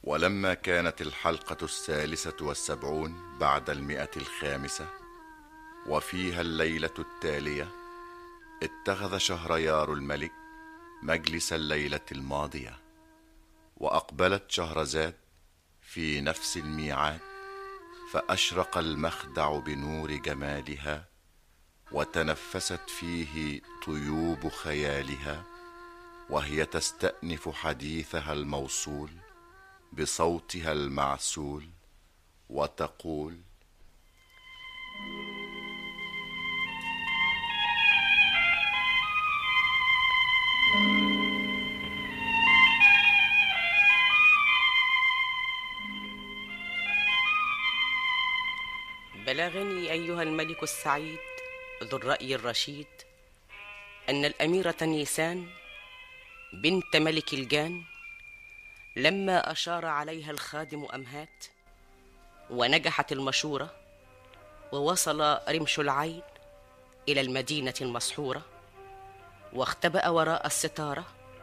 ولما كانت الحلقة الثالثة والسبعون بعد المئة الخامسة وفيها الليلة التالية اتخذ شهريار الملك مجلس الليلة الماضية وأقبلت شهرزاد في نفس الميعاد فأشرق المخدع بنور جمالها وتنفست فيه طيوب خيالها وهي تستأنف حديثها الموصول بصوتها المعسول وتقول بلغني ايها الملك السعيد ذو الراي الرشيد ان الاميره نيسان بنت ملك الجان لما اشار عليها الخادم امهات ونجحت المشوره ووصل رمش العين الى المدينه المسحوره واختبا وراء الستاره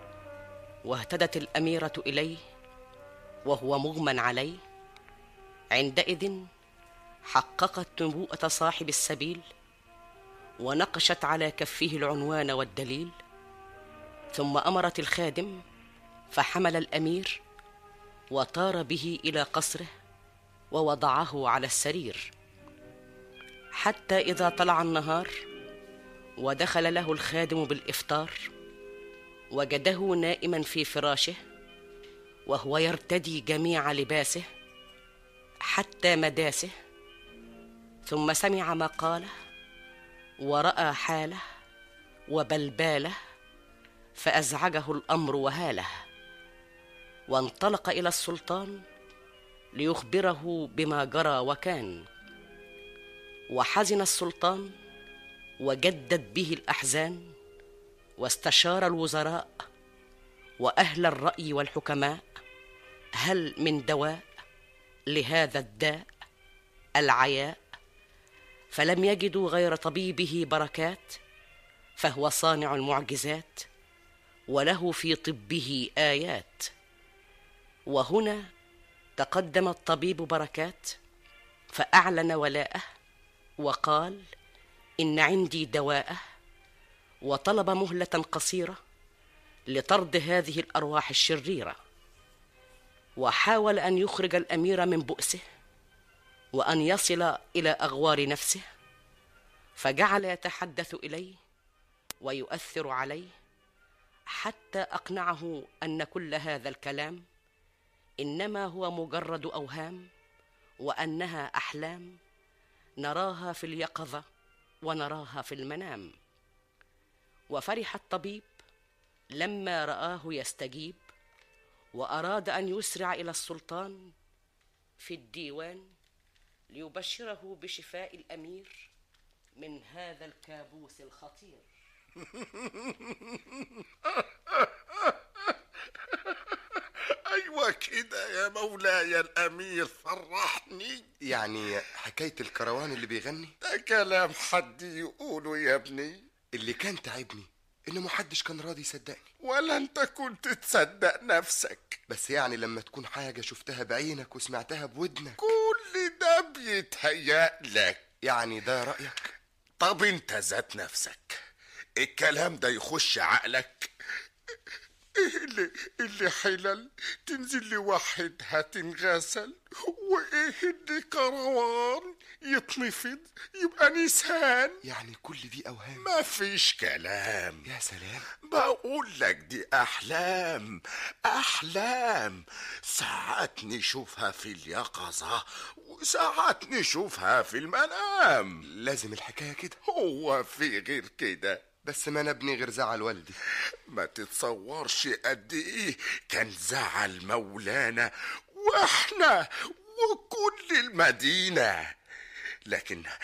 واهتدت الاميره اليه وهو مغمى عليه عندئذ حققت نبوءه صاحب السبيل ونقشت على كفه العنوان والدليل ثم امرت الخادم فحمل الامير وطار به الى قصره ووضعه على السرير حتى اذا طلع النهار ودخل له الخادم بالافطار وجده نائما في فراشه وهو يرتدي جميع لباسه حتى مداسه ثم سمع مقاله وراى حاله وبلباله فازعجه الامر وهاله وانطلق الى السلطان ليخبره بما جرى وكان وحزن السلطان وجدد به الاحزان واستشار الوزراء واهل الراي والحكماء هل من دواء لهذا الداء العياء فلم يجدوا غير طبيبه بركات فهو صانع المعجزات وله في طبه ايات وهنا تقدم الطبيب بركات فاعلن ولاءه وقال ان عندي دواءه وطلب مهله قصيره لطرد هذه الارواح الشريره وحاول ان يخرج الامير من بؤسه وان يصل الى اغوار نفسه فجعل يتحدث اليه ويؤثر عليه حتى اقنعه ان كل هذا الكلام انما هو مجرد اوهام وانها احلام نراها في اليقظه ونراها في المنام وفرح الطبيب لما راه يستجيب واراد ان يسرع الى السلطان في الديوان ليبشره بشفاء الامير من هذا الكابوس الخطير ايوه كده يا مولاي الامير فرحني يعني حكاية الكروان اللي بيغني ده كلام حد يقوله يا ابني اللي كان تعبني إن محدش كان راضي يصدقني ولا انت كنت تصدق نفسك بس يعني لما تكون حاجة شفتها بعينك وسمعتها بودنك كل ده بيتهيأ لك يعني ده رأيك طب انت ذات نفسك الكلام ده يخش عقلك ايه اللي اللي حلل تنزل لوحدها تنغسل وايه اللي كروان يتنفض يبقى نسان يعني كل دي أوهام ما فيش كلام يا سلام بقول لك دي احلام احلام ساعات نشوفها في اليقظه وساعات نشوفها في المنام لازم الحكاية كده هو في غير كده بس ما نبني غير زعل والدي ما تتصورش قد ايه كان زعل مولانا واحنا وكل المدينه لكن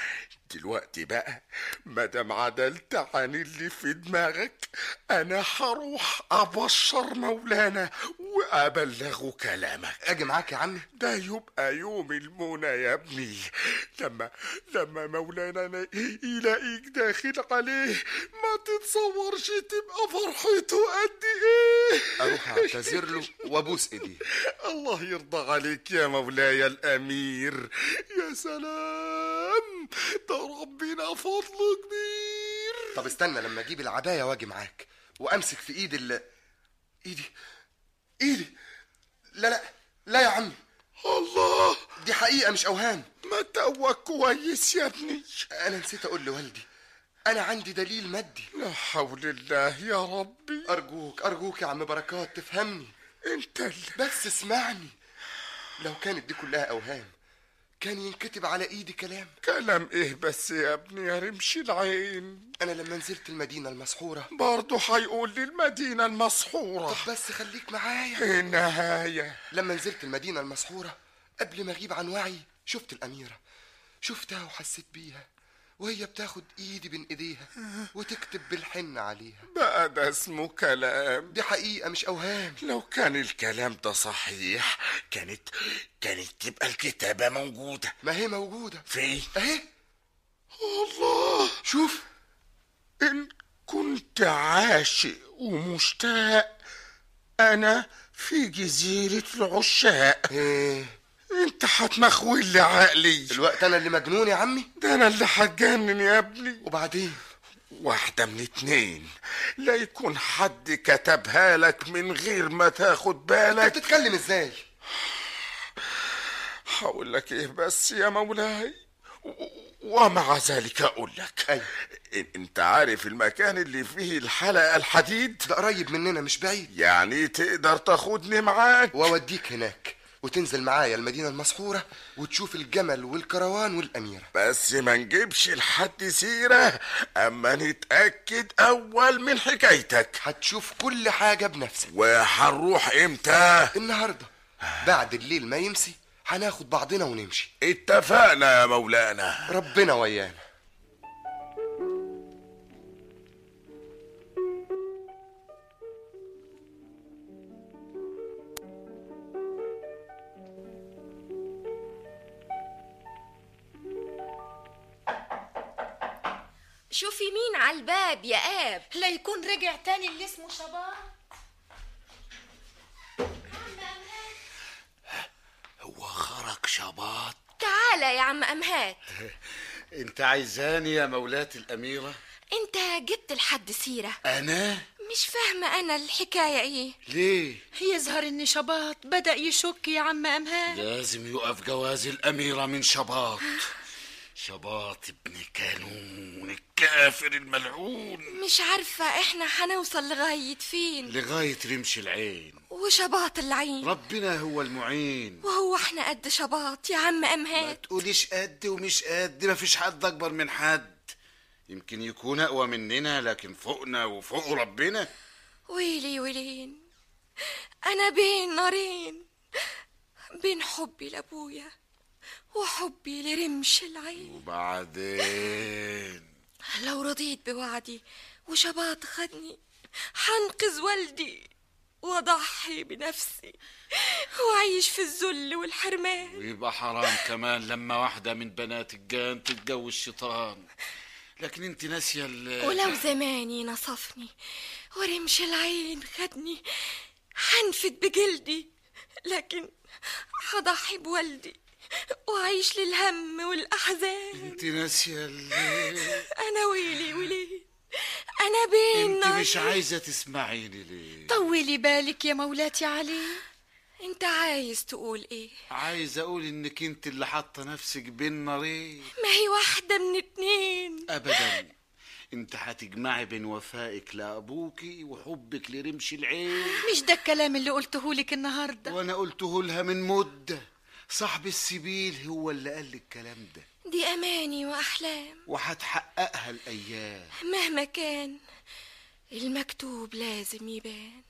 دلوقتي بقى مادام عدلت عن اللي في دماغك انا هروح ابشر مولانا وابلغه كلامك اجي معاك يا عمي ده يبقى يوم المنى يا ابني لما لما مولانا نا- يلاقيك داخل عليه ما تتصورش تبقى فرحته قد ايه اروح اعتذر له وابوس ايديه الله يرضى عليك يا مولاي الامير يا سلام ده ربنا فضله كبير طب استنى لما اجيب العبايه واجي معاك وامسك في ايد ال ايدي ايدي لا لا لا يا عمي الله دي حقيقه مش اوهام ما توك كويس يا ابني انا نسيت اقول لوالدي انا عندي دليل مادي لا حول الله يا ربي ارجوك ارجوك يا عم بركات تفهمني انت اللي بس اسمعني لو كانت دي كلها اوهام كان ينكتب على ايدي كلام كلام ايه بس يا ابني يا رمش العين انا لما نزلت المدينه المسحوره برضه هيقول لي المدينة المسحورة طب بس خليك معايا النهاية لما نزلت المدينه المسحوره قبل ما اغيب عن وعي شفت الاميره شفتها وحسيت بيها وهي بتاخد ايدي بين ايديها وتكتب بالحن عليها بقى ده اسمه كلام دي حقيقه مش اوهام لو كان الكلام ده صحيح كانت كانت تبقى الكتابة موجودة ما هي موجوده فين؟ اهي الله شوف إن كنت عاشق ومشتاق أنا في جزيرة العشاق ايه أنت هتمخول لي عقلي الوقت انا اللي مجنون يا عمي ده أنا اللي هتجنن يا ابني وبعدين واحدة من اتنين لا يكون حد كتبها لك من غير ما تاخد انت بالك بتتكلم ازاي هقول لك ايه بس يا مولاي و- ومع ذلك اقول لك أيوة. إن- انت عارف المكان اللي فيه الحلقة الحديد ده قريب مننا مش بعيد يعني تقدر تاخدني معاك واوديك هناك وتنزل معايا المدينة المسحورة وتشوف الجمل والكروان والأميرة بس ما نجيبش لحد سيرة اما نتأكد اول من حكايتك هتشوف كل حاجة بنفسك وهنروح امتى النهاردة بعد الليل ما يمسي هناخد بعضنا ونمشي اتفقنا يا مولانا ربنا ويانا شوفي مين على الباب يا اب لا يكون رجع تاني اللي اسمه شباب هو خرج شباط تعالى يا عم امهات انت عايزاني يا مولاة الأميرة انت جبت لحد سيره أنا مش فاهمه انا الحكايه ايه ليه يظهر ان شباط بدأ يشك يا عم امهات لازم يقف جواز الأميرة من شباط شباط ابن كانون الكافر الملعون مش عارفه احنا هنوصل لغايه فين لغاية رمش العين وشباط العين ربنا هو المعين وهو احنا قد شباط يا عم ما امهات تقوليش قد ومش قد ما فيش حد أكبر من حد يمكن يكون أقوى مننا لكن فوقنا وفوق ربنا ويلي ويلين انا بين نارين بين حبي لابويا وحبي لرمش العين وبعدين لو رضيت بوعدي وشباط خدني حنقذ والدي واضحي بنفسي واعيش في الذل والحرمان ويبقى حرام كمان لما واحدة من بنات الجان تتجوز شيطان لكن انت ناسية ال ولو زماني نصفني ورمش العين خدني حنفد بجلدي لكن هضحي بوالدي واعيش للهم والاحزان انت ناسية ال انا ويلي ويلي انا بين انت مش نارين. عايزة تسمعيني ليه طولي بالك يا مولاتي علي انت عايز تقول ايه عايز اقول انك انت اللي حاطة نفسك بين نارين ما هي واحدة من اتنين ابدا انت هتجمعي بين وفائك لابوكي وحبك لرمش العين مش ده الكلام اللي قلته لك النهارده وانا قلته لها من مدة صاحب السبيل هو اللي قال لي الكلام ده دي اماني واحلام وهتحققها الايام مهما كان المكتوب لازم يبان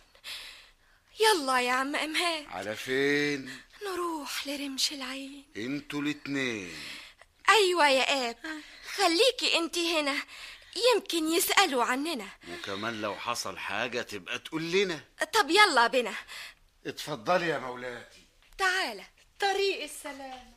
يلا يا عم امهات على فين نروح لرمش العين انتوا الاتنين أيوة يا آب خليكي انت هنا يمكن يسألوا عننا وكمان لو حصل حاجة تبقى تقول لنا طب يلا بنا اتفضلي يا مولاتي تعالى طريق السلام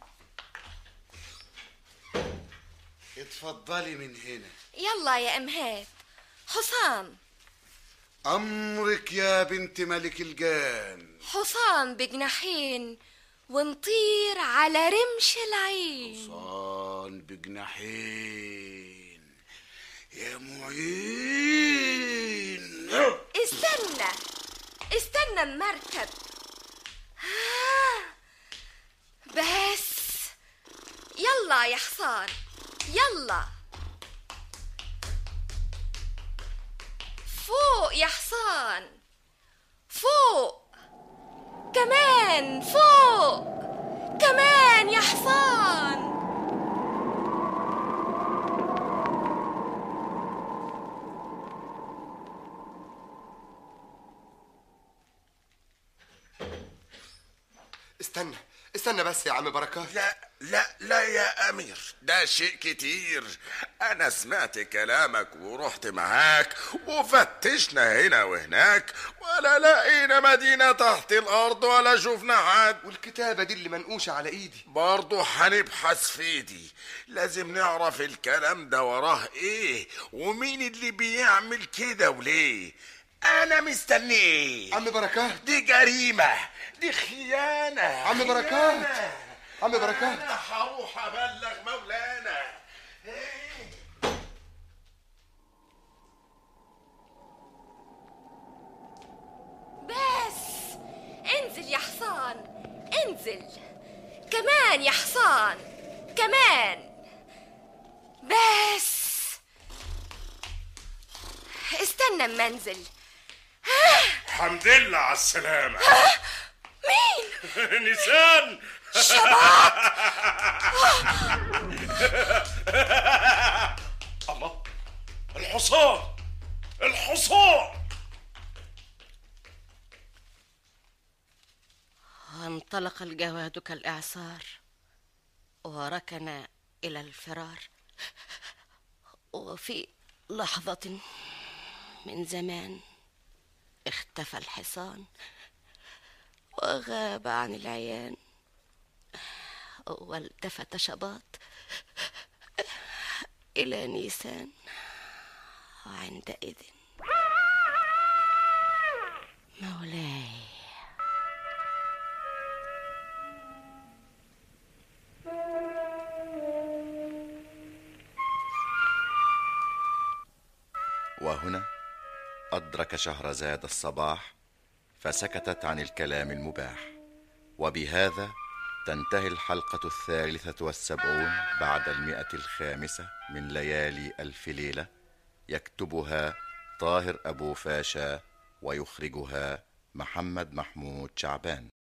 اتفضلي من هنا يلا يا أمهات حصان أمرك يا بنت ملك الجان حصان بجناحين ونطير على رمش العين حصان بجناحين يا معين استنى استنى المركب آه. بس يلا يا حصان يلا فوق يا حصان فوق كمان فوق كمان يا حصان استنى استنى بس يا عم بركات لا لا لا يا أمير ده شيء كتير أنا سمعت كلامك ورحت معاك وفتشنا هنا وهناك ولا لقينا مدينة تحت الأرض ولا شفنا حد والكتابة دي اللي منقوشة على ايدي برضه هنبحث في دي لازم نعرف الكلام ده وراه ايه ومين اللي بيعمل كده وليه انا مستني ايه عم بركات دي جريمة دي خيانة عم بركات عم بركات انا هروح ابلغ مولانا إيه؟ بس انزل يا حصان انزل كمان يا حصان كمان بس استنى اما انزل الحمد لله على السلامة مين نيسان الله الحصان الحصان وانطلق الجواد كالإعصار وركن إلى الفرار وفي لحظة من زمان اختفى الحصان وغاب عن العيان والتفت شباط إلى نيسان وعندئذ مولاي وهنا أدرك شهرزاد الصباح فسكتت عن الكلام المباح وبهذا تنتهي الحلقة الثالثة والسبعون بعد المئة الخامسة من ليالي ألف ليلة يكتبها طاهر أبو فاشا ويخرجها محمد محمود شعبان